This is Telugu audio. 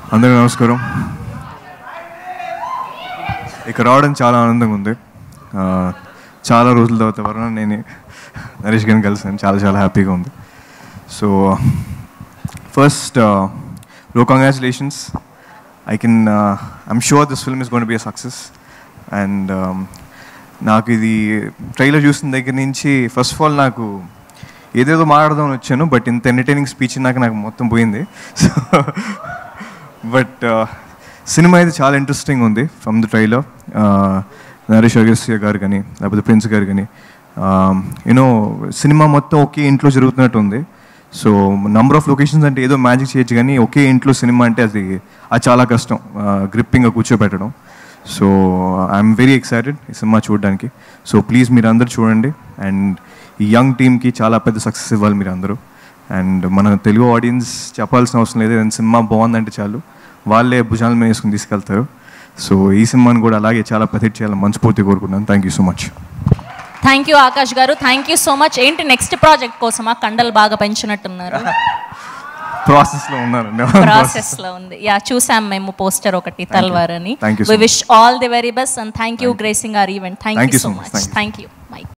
అందరికీ నమస్కారం ఇక్కడ రావడం చాలా ఆనందంగా ఉంది ఆ, చాలా రోజుల తర్వాత వరుణ నేను నరేష్ గారిని కలిసాను చాలా చాలా హ్యాపీగా ఉంది సో ఫస్ట్ లో congratulations I can I'm sure this film is gonna be a success and నాకు ఇది ట్రైలర్ చూసిన దగ్గర నుంచి ఫస్ట్ ఆఫ్ ఆల్ నాకు ఏదేదో మాట్లాడదామని వచ్చాను బట్ ఇంత ఎంటర్టైనింగ్ స్పీచ్ నాకు నాకు మొత్తం పోయింది సో బట్ సినిమా అయితే చాలా ఇంట్రెస్టింగ్ ఉంది from the trailer Naresh Agastya గారు కానీ లేకపోతే ప్రిన్స్ గారు కానీ యూనో సినిమా మొత్తం ఒకే ఇంట్లో జరుగుతున్నట్టు ఉంది సో నంబర్ ఆఫ్ లొకేషన్స్ అంటే ఏదో మ్యాజిక్ చేయొచ్చు కానీ ఒకే ఇంట్లో సినిమా అంటే అది అది చాలా కష్టం గ్రిప్పింగ్గా కూర్చోబెట్టడం సో ఐఎమ్ వెరీ ఎక్సైటెడ్ ఈ సినిమా చూడడానికి సో ప్లీజ్ మీరు అందరు చూడండి అండ్ ఈ యంగ్ టీమ్కి చాలా పెద్ద సక్సెస్ ఇవ్వాలి మీరు అందరూ అండ్ మన తెలుగు ఆడియన్స్ చెప్పాల్సిన అవసరం లేదు ఏదైనా సినిమా బాగుందంటే చాలు వాళ్ళే భుజాల మీద వేసుకుని తీసుకెళ్తారు సో ఈ సినిమాని కూడా అలాగే చాలా ప్రతిట్ చేయాలని మనస్ఫూర్తి కోరుకున్నాను thank you so much thank you Akash గారు థ్యాంక్ యూ సో మచ్ ఏంటి నెక్స్ట్ ప్రాజెక్ట్ కోసమా కండలు బాగా పెంచినట్టున్నారు ప్రాసెస్లో ఉన్నారండి ప్రాసెస్ లో ఉంది యా చూసాం మేము పోస్టర్ ఒకటి తల్వార్ అని Thank you so వి much. Wish all the very best and thank you gracing our event thank Thank you you so so much. Much Thank you. Thank you my